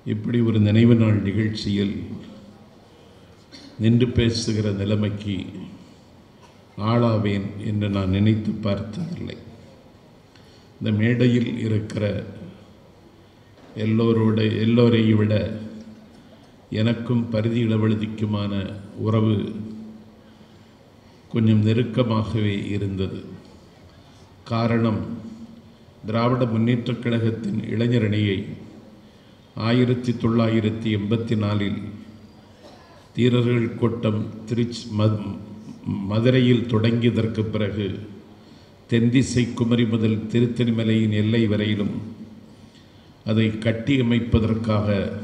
இப்படி ஒரு நினைவு நாள் நிகழ்ச்சியில் நின்று பேசுகிற நிலைமைக்கு ஆளாவேன் என்று நான் நினைத்து பார்த்ததில்லை இந்த மேடையில் இருக்கிற எல்லோரோட எல்லோரையும் விட எனக்கும் பரிதி இளவழுதிக்குமான உறவு கொஞ்சம் நெருக்கமாகவே இருந்தது காரணம் திராவிட முன்னேற்றக் கழகத்தின் இளைஞரணியை ஆயிரத்தி தொள்ளாயிரத்தி எண்பத்தி நாலில் தீரர்கள் கோட்டம் திருச்சி ம- மதுரையில் தொடங்கியதற்கு பிறகு தென்திசை குமரி முதல் திருத்தணிமலையின் எல்லை வரையிலும் அதை கட்டியமைப்பதற்காக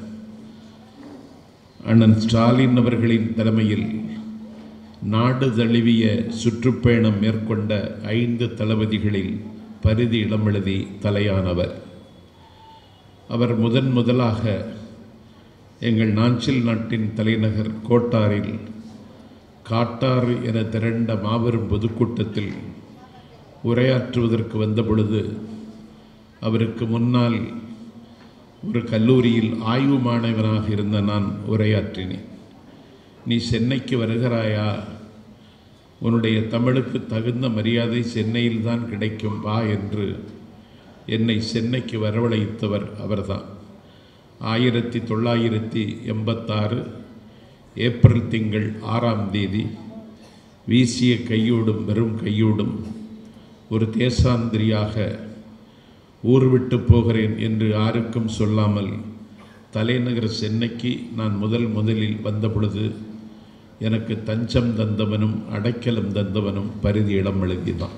அண்ணன் ஸ்டாலின் அவர்களின் தலைமையில் நாடு தழுவிய சுற்றுப்பயணம் மேற்கொண்ட ஐந்து தளபதிகளில் பரிதி இளமெழுதி தலையானவர் அவர் முதன் முதலாக எங்கள் நாஞ்சில் நாட்டின் தலைநகர் கோட்டாரில் காட்டாறு என திரண்ட மாபெரும் பொதுக்கூட்டத்தில் உரையாற்றுவதற்கு வந்தபொழுது அவருக்கு முன்னால் ஒரு கல்லூரியில் ஆய்வு மாணவனாக இருந்த நான் உரையாற்றினேன் நீ சென்னைக்கு வருகிறாயா உன்னுடைய தமிழுக்கு தகுந்த மரியாதை சென்னையில்தான் கிடைக்கும் வா என்று என்னை சென்னைக்கு வரவழைத்தவர் அவர்தான் ஆயிரத்தி தொள்ளாயிரத்தி எண்பத்தாறு ஏப்ரல் திங்கள் ஆறாம் தேதி வீசிய கையோடும் வெறும் கையோடும் ஒரு தேசாந்திரியாக ஊர் விட்டு போகிறேன் என்று யாருக்கும் சொல்லாமல் தலைநகர் சென்னைக்கு நான் முதல் முதலில் வந்த பொழுது எனக்கு தஞ்சம் தந்தவனும் அடைக்கலம் தந்தவனும் பரிதி இளம் எழுதிதான்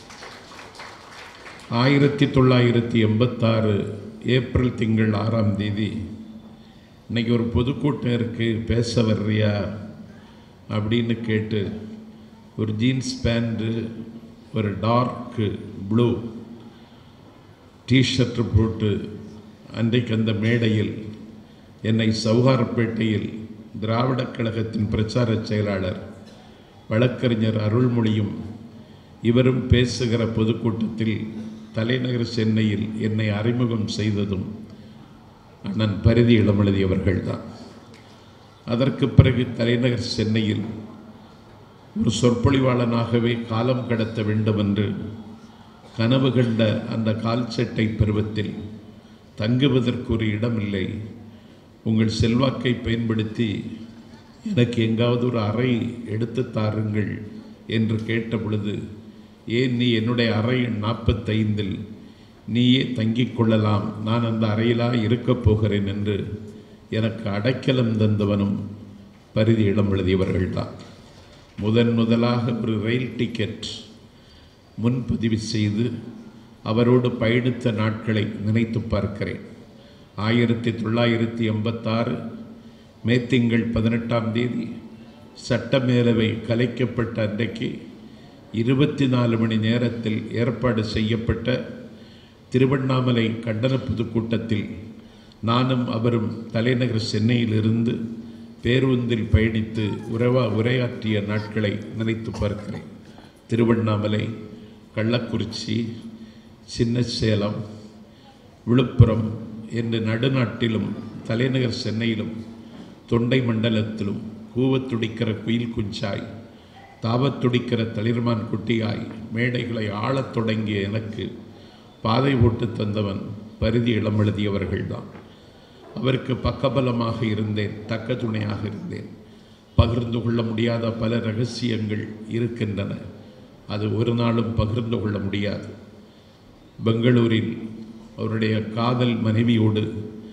ஆயிரத்தி தொள்ளாயிரத்தி எண்பத்தாறு ஏப்ரல் திங்கள் ஆறாம் தேதி இன்னைக்கு ஒரு பொதுக்கூட்டம் இருக்குது பேச வர்றியா அப்படின்னு கேட்டு ஒரு ஜீன்ஸ் பேண்ட்டு ஒரு டார்க்கு ப்ளூ டிஷர்ட்டு போட்டு அன்றைக்கு அந்த மேடையில் என்னை சவுகார்பேட்டையில் திராவிடக் கழகத்தின் பிரச்சார செயலாளர் வழக்கறிஞர் அருள்மொழியும் இவரும் பேசுகிற பொதுக்கூட்டத்தில் தலைநகர் சென்னையில் என்னை அறிமுகம் செய்ததும் அண்ணன் பரிதி இளமெழுதி அவர்கள்தான் அதற்கு பிறகு தலைநகர் சென்னையில் ஒரு சொற்பொழிவாளனாகவே காலம் கடத்த வேண்டும் என்று கனவு கண்ட அந்த கால் சட்டை பருவத்தில் தங்குவதற்கு ஒரு இடமில்லை உங்கள் செல்வாக்கை பயன்படுத்தி எனக்கு எங்காவது ஒரு அறை எடுத்து தாருங்கள் என்று கேட்ட பொழுது ஏன் நீ என்னுடைய அறை நாற்பத்தைந்தில் நீயே தங்கிக் கொள்ளலாம் நான் அந்த அறையிலா இருக்கப் போகிறேன் என்று எனக்கு அடைக்கலம் தந்தவனும் பரிதி இடம் எழுதியவர்கள்தான் முதன் முதலாக ஒரு ரயில் டிக்கெட் முன்பதிவு செய்து அவரோடு பயணித்த நாட்களை நினைத்து பார்க்கிறேன் ஆயிரத்தி தொள்ளாயிரத்தி எண்பத்தாறு மே திங்கள் பதினெட்டாம் தேதி சட்டமேலவை கலைக்கப்பட்ட அன்றைக்கு இருபத்தி நாலு மணி நேரத்தில் ஏற்பாடு செய்யப்பட்ட திருவண்ணாமலை கண்டன பொதுக்கூட்டத்தில் நானும் அவரும் தலைநகர் சென்னையிலிருந்து பேருந்தில் பயணித்து உறவா உரையாற்றிய நாட்களை நினைத்து பார்க்கிறேன் திருவண்ணாமலை கள்ளக்குறிச்சி சின்னசேலம் விழுப்புரம் என்று நடுநாட்டிலும் தலைநகர் சென்னையிலும் தொண்டை மண்டலத்திலும் கூவத் துடிக்கிற குயில் குஞ்சாய் தாவத் துடிக்கிற தளிர்மான் குட்டியாய் மேடைகளை ஆளத் தொடங்கிய எனக்கு பாதை போட்டு தந்தவன் பரிதி இளமெழுதியவர்கள்தான் அவருக்கு பக்கபலமாக இருந்தேன் தக்க துணையாக இருந்தேன் பகிர்ந்து கொள்ள முடியாத பல ரகசியங்கள் இருக்கின்றன அது ஒரு நாளும் பகிர்ந்து கொள்ள முடியாது பெங்களூரில் அவருடைய காதல் மனைவியோடு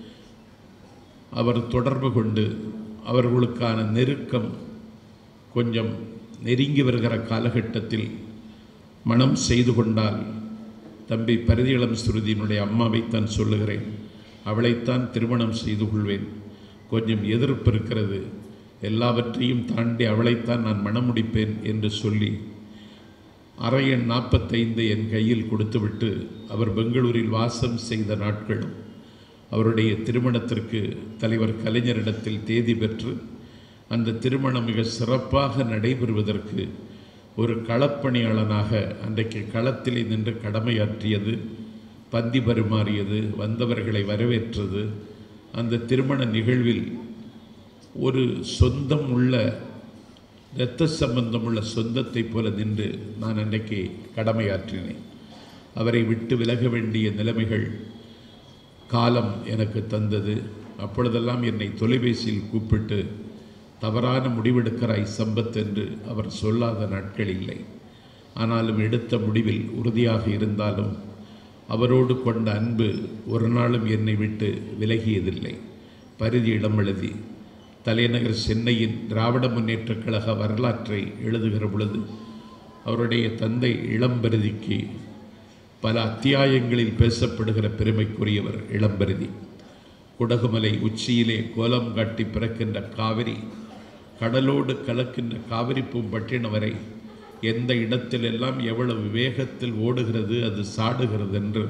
அவர் தொடர்பு கொண்டு அவர்களுக்கான நெருக்கம் கொஞ்சம் நெருங்கி வருகிற காலகட்டத்தில் மனம் செய்து கொண்டால் தம்பி பரிதியிளம் சுருதியினுடைய அம்மாவைத்தான் சொல்லுகிறேன் அவளைத்தான் திருமணம் செய்து கொள்வேன் கொஞ்சம் எதிர்ப்பு இருக்கிறது எல்லாவற்றையும் தாண்டி அவளைத்தான் நான் மணமுடிப்பேன் என்று சொல்லி அரை எண் நாற்பத்தைந்து என் கையில் கொடுத்துவிட்டு அவர் பெங்களூரில் வாசம் செய்த நாட்களும் அவருடைய திருமணத்திற்கு தலைவர் கலைஞரிடத்தில் தேதி பெற்று அந்த திருமணம் மிக சிறப்பாக நடைபெறுவதற்கு ஒரு களப்பணியாளனாக அன்றைக்கு களத்திலே நின்று கடமையாற்றியது பந்தி பரிமாறியது வந்தவர்களை வரவேற்றது அந்த திருமண நிகழ்வில் ஒரு சொந்தம் உள்ள இரத்த சம்பந்தம் உள்ள சொந்தத்தைப் போல நின்று நான் அன்றைக்கு கடமையாற்றினேன் அவரை விட்டு விலக வேண்டிய நிலைமைகள் காலம் எனக்கு தந்தது அப்பொழுதெல்லாம் என்னை தொலைபேசியில் கூப்பிட்டு தவறான முடிவெடுக்கிறாய் சம்பத் என்று அவர் சொல்லாத நாட்கள் இல்லை ஆனாலும் எடுத்த முடிவில் உறுதியாக இருந்தாலும் அவரோடு கொண்ட அன்பு ஒரு நாளும் என்னை விட்டு விலகியதில்லை பரிதி இடம் எழுதி தலைநகர் சென்னையின் திராவிட முன்னேற்றக் கழக வரலாற்றை எழுதுகிற பொழுது அவருடைய தந்தை இளம்பருதிக்கு பல அத்தியாயங்களில் பேசப்படுகிற பெருமைக்குரியவர் இளம்பருதி குடகுமலை உச்சியிலே கோலம் காட்டி பிறக்கின்ற காவிரி கடலோடு கலக்கின்ற காவிரி பூம்பட்டினம் வரை எந்த இடத்திலெல்லாம் எவ்வளவு வேகத்தில் ஓடுகிறது அது சாடுகிறது என்று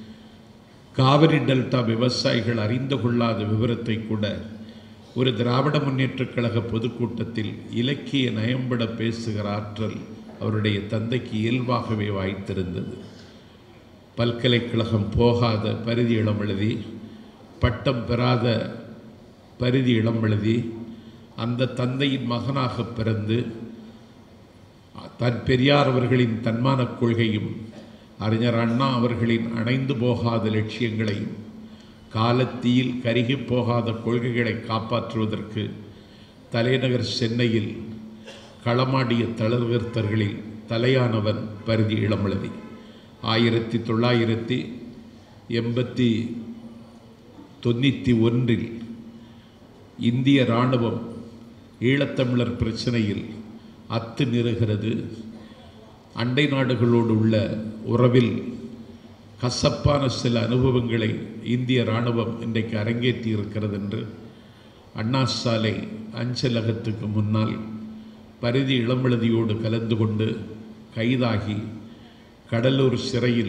காவிரி டெல்டா விவசாயிகள் அறிந்து கொள்ளாத விவரத்தை கூட ஒரு திராவிட முன்னேற்றக் கழக பொதுக்கூட்டத்தில் இலக்கிய நயம்பட பேசுகிற ஆற்றல் அவருடைய தந்தைக்கு இயல்பாகவே வாய்த்திருந்தது பல்கலைக்கழகம் போகாத பரிதி இளம் எழுதி பட்டம் பெறாத பரிதி இளம் எழுதி அந்த தந்தையின் மகனாக பிறந்து தன் பெரியார் அவர்களின் தன்மானக் கொள்கையும் அறிஞர் அண்ணா அவர்களின் அணைந்து போகாத லட்சியங்களையும் காலத்தீயில் கருகி போகாத கொள்கைகளை காப்பாற்றுவதற்கு தலைநகர் சென்னையில் களமாடிய தளர்வர்த்தர்களில் தலையானவன் பரிதி இளமழுதி ஆயிரத்தி தொள்ளாயிரத்தி எண்பத்தி தொண்ணூற்றி ஒன்றில் இந்திய இராணுவம் ஈழத்தமிழர் பிரச்சனையில் அத்து நிறுகிறது அண்டை நாடுகளோடு உள்ள உறவில் கசப்பான சில அனுபவங்களை இந்திய இராணுவம் இன்றைக்கு அரங்கேற்றி இருக்கிறது என்று அண்ணா சாலை அஞ்சலகத்துக்கு முன்னால் பரிதி இளமெழுதியோடு கலந்து கொண்டு கைதாகி கடலூர் சிறையில்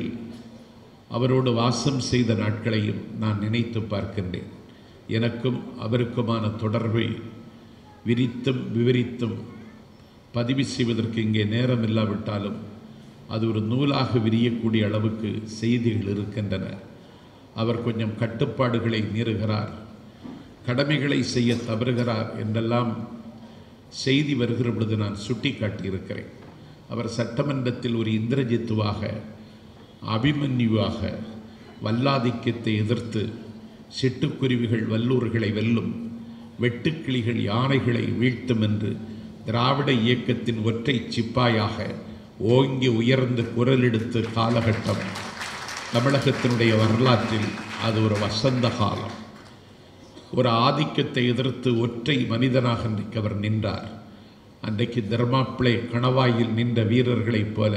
அவரோடு வாசம் செய்த நாட்களையும் நான் நினைத்து பார்க்கின்றேன் எனக்கும் அவருக்குமான தொடர்பை விரித்தும் விவரித்தும் பதிவு செய்வதற்கு இங்கே நேரம் இல்லாவிட்டாலும் அது ஒரு நூலாக விரியக்கூடிய அளவுக்கு செய்திகள் இருக்கின்றன அவர் கொஞ்சம் கட்டுப்பாடுகளை மீறுகிறார் கடமைகளை செய்ய தவறுகிறார் என்றெல்லாம் செய்தி வருகிற பொழுது நான் சுட்டி காட்டியிருக்கிறேன் அவர் சட்டமன்றத்தில் ஒரு இந்திரஜித்துவாக அபிமன்யுவாக வல்லாதிக்கத்தை எதிர்த்து சிட்டுக்குருவிகள் வல்லூர்களை வெல்லும் வெட்டுக்கிளிகள் யானைகளை வீழ்த்தும் என்று திராவிட இயக்கத்தின் ஒற்றை சிப்பாயாக ஓங்கி உயர்ந்து குரலெடுத்த காலகட்டம் தமிழகத்தினுடைய வரலாற்றில் அது ஒரு வசந்த காலம் ஒரு ஆதிக்கத்தை எதிர்த்து ஒற்றை மனிதனாக அன்றைக்கு அவர் நின்றார் அன்றைக்கு தர்மாப்பிளை கணவாயில் நின்ற வீரர்களைப் போல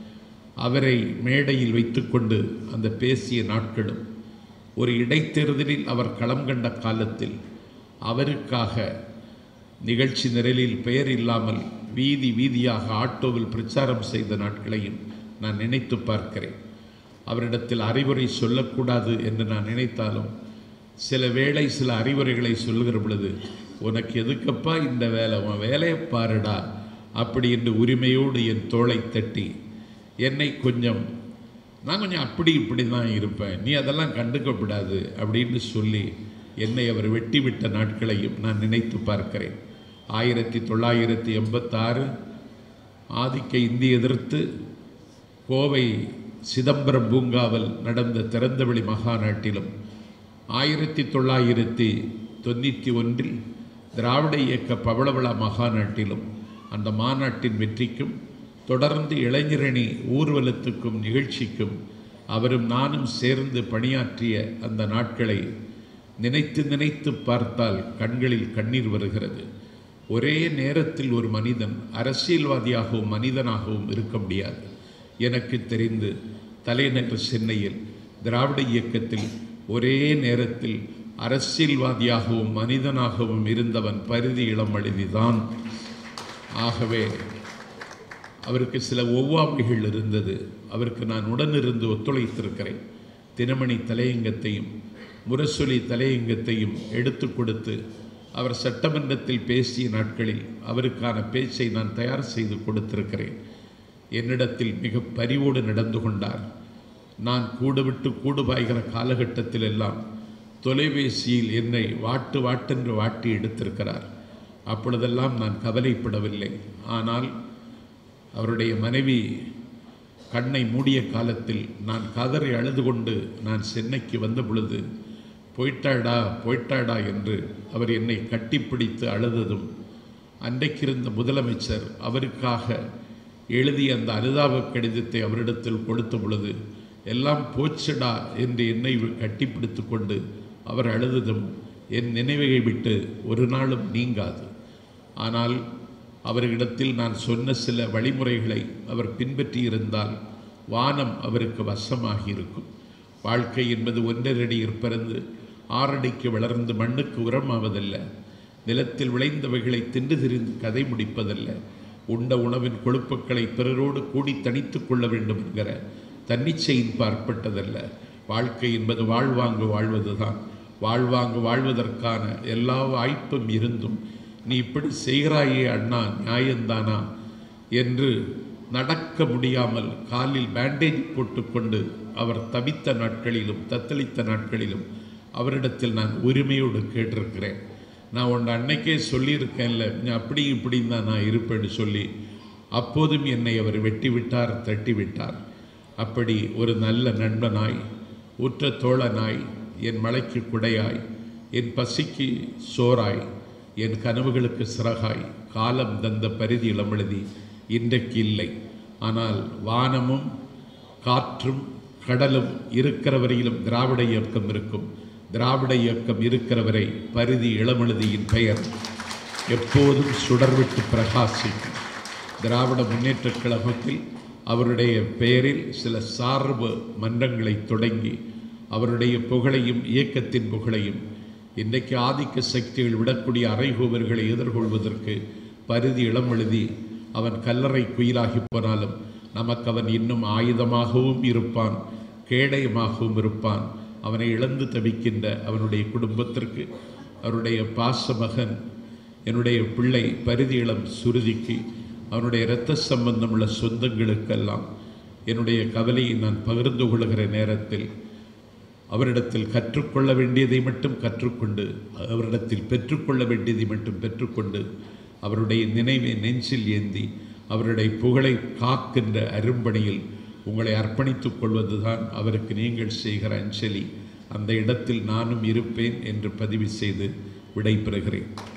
அவரை மேடையில் வைத்துக்கொண்டு அந்த பேசிய நாட்களும் ஒரு இடைத்தேர்தலில் அவர் களம் கண்ட காலத்தில் அவருக்காக நிகழ்ச்சி நிரலில் பெயர் இல்லாமல் வீதி வீதியாக ஆட்டோவில் பிரச்சாரம் செய்த நாட்களையும் நான் நினைத்து பார்க்கிறேன் அவரிடத்தில் அறிவுரை சொல்லக்கூடாது என்று நான் நினைத்தாலும் சில வேளை சில அறிவுரைகளை சொல்லுகிற பொழுது உனக்கு எதுக்கப்பா இந்த வேலை உன் வேலையை பாருடா அப்படி என்று உரிமையோடு என் தோளை தட்டி என்னை கொஞ்சம் நான் கொஞ்சம் அப்படி இப்படி தான் இருப்பேன் நீ அதெல்லாம் கண்டுக்கப்படாது அப்படின்னு சொல்லி என்னை அவர் வெட்டி விட்ட நாட்களையும் நான் நினைத்து பார்க்கிறேன் ஆயிரத்தி தொள்ளாயிரத்தி எண்பத்தாறு ஆதிக்க இந்தி எதிர்த்து கோவை சிதம்பரம் பூங்காவில் நடந்த திறந்தவெளி மகாநாட்டிலும் ஆயிரத்தி தொள்ளாயிரத்தி தொண்ணூற்றி ஒன்றில் திராவிட இயக்க பவளவிழா மகாநாட்டிலும் அந்த மாநாட்டின் வெற்றிக்கும் தொடர்ந்து இளைஞரணி ஊர்வலத்துக்கும் நிகழ்ச்சிக்கும் அவரும் நானும் சேர்ந்து பணியாற்றிய அந்த நாட்களை நினைத்து நினைத்து பார்த்தால் கண்களில் கண்ணீர் வருகிறது ஒரே நேரத்தில் ஒரு மனிதன் அரசியல்வாதியாகவும் மனிதனாகவும் இருக்க முடியாது எனக்கு தெரிந்து தலைநகர் சென்னையில் திராவிட இயக்கத்தில் ஒரே நேரத்தில் அரசியல்வாதியாகவும் மனிதனாகவும் இருந்தவன் பரிதி இளமழுதிதான் ஆகவே அவருக்கு சில ஒவ்வாமைகள் இருந்தது அவருக்கு நான் உடனிருந்து ஒத்துழைத்திருக்கிறேன் தினமணி தலையங்கத்தையும் முரசொலி தலையங்கத்தையும் எடுத்து கொடுத்து அவர் சட்டமன்றத்தில் பேசிய நாட்களில் அவருக்கான பேச்சை நான் தயார் செய்து கொடுத்திருக்கிறேன் என்னிடத்தில் மிக பரிவோடு நடந்து கொண்டார் நான் கூடு விட்டு கூடு பாய்கிற காலகட்டத்தில் எல்லாம் தொலைபேசியில் என்னை வாட்டு வாட்டென்று வாட்டி எடுத்திருக்கிறார் அப்பொழுதெல்லாம் நான் கவலைப்படவில்லை ஆனால் அவருடைய மனைவி கண்ணை மூடிய காலத்தில் நான் கதறி அழுது கொண்டு நான் சென்னைக்கு வந்த பொழுது போயிட்டாடா போயிட்டாடா என்று அவர் என்னை கட்டிப்பிடித்து அழுததும் அன்றைக்கிருந்த முதலமைச்சர் அவருக்காக எழுதிய அந்த அனுதாப கடிதத்தை அவரிடத்தில் கொடுத்த பொழுது எல்லாம் போச்சுடா என்று என்னை கட்டிப்பிடித்து கொண்டு அவர் அழுததும் என் நினைவை விட்டு ஒரு நாளும் நீங்காது ஆனால் அவர்களிடத்தில் நான் சொன்ன சில வழிமுறைகளை அவர் பின்பற்றியிருந்தால் வானம் அவருக்கு வசமாகி இருக்கும் வாழ்க்கை என்பது ஒன்றரடியில் பிறந்து ஆறடிக்கு வளர்ந்து மண்ணுக்கு உரமாவதல்ல நிலத்தில் விளைந்தவைகளை தின்று திரிந்து கதை முடிப்பதல்ல உண்ட உணவின் கொழுப்புக்களை பிறரோடு கூடி தனித்துக் கொள்ள வேண்டும் என்கிற தன்னிச்சையின் பார்ப்பட்டதல்ல வாழ்க்கை என்பது வாழ்வாங்கு வாழ்வதுதான் வாழ்வாங்கு வாழ்வதற்கான எல்லா வாய்ப்பும் இருந்தும் நீ இப்படி செய்கிறாயே அண்ணா நியாயந்தானா என்று நடக்க முடியாமல் காலில் பேண்டேஜ் போட்டுக்கொண்டு அவர் தவித்த நாட்களிலும் தத்தளித்த நாட்களிலும் அவரிடத்தில் நான் உரிமையோடு கேட்டிருக்கிறேன் நான் உன் அன்னைக்கே சொல்லியிருக்கேன்ல நீ அப்படி இப்படி தான் நான் இருப்பேன்னு சொல்லி அப்போதும் என்னை அவர் வெட்டி விட்டார் தட்டி விட்டார் அப்படி ஒரு நல்ல நண்பனாய் உற்ற தோழனாய் என் மலைக்கு குடையாய் என் பசிக்கு சோறாய் என் கனவுகளுக்கு சிறகாய் காலம் தந்த பரிதி இளமெழுதி இன்றைக்கு இல்லை ஆனால் வானமும் காற்றும் கடலும் இருக்கிற வரையிலும் திராவிட இயக்கம் இருக்கும் திராவிட இயக்கம் இருக்கிறவரை பரிதி இளமெழுதியின் பெயர் எப்போதும் சுடர்விட்டு பிரகாசிக்கும் திராவிட முன்னேற்றக் கழகத்தில் அவருடைய பெயரில் சில சார்பு மன்றங்களை தொடங்கி அவருடைய புகழையும் இயக்கத்தின் புகழையும் இன்றைக்கு ஆதிக்க சக்திகள் விடக்கூடிய அறைகூவர்களை எதிர்கொள்வதற்கு பரிதி இளம் எழுதி அவன் கல்லறை குயிலாகி போனாலும் நமக்கு அவன் இன்னும் ஆயுதமாகவும் இருப்பான் கேடயமாகவும் இருப்பான் அவனை இழந்து தவிக்கின்ற அவனுடைய குடும்பத்திற்கு அவருடைய பாச மகன் என்னுடைய பிள்ளை பரிதி இளம் சுருதிக்கு அவனுடைய இரத்த சம்பந்தமுள்ள சொந்தங்களுக்கெல்லாம் என்னுடைய கவலையை நான் பகிர்ந்து கொள்கிற நேரத்தில் அவரிடத்தில் கற்றுக்கொள்ள வேண்டியதை மட்டும் கற்றுக்கொண்டு அவரிடத்தில் பெற்றுக்கொள்ள வேண்டியதை மட்டும் பெற்றுக்கொண்டு அவருடைய நினைவை நெஞ்சில் ஏந்தி அவருடைய புகழை காக்கின்ற அரும்பணியில் உங்களை அர்ப்பணித்துக் கொள்வதுதான் அவருக்கு நீங்கள் செய்கிற அஞ்சலி அந்த இடத்தில் நானும் இருப்பேன் என்று பதிவு செய்து விடைபெறுகிறேன்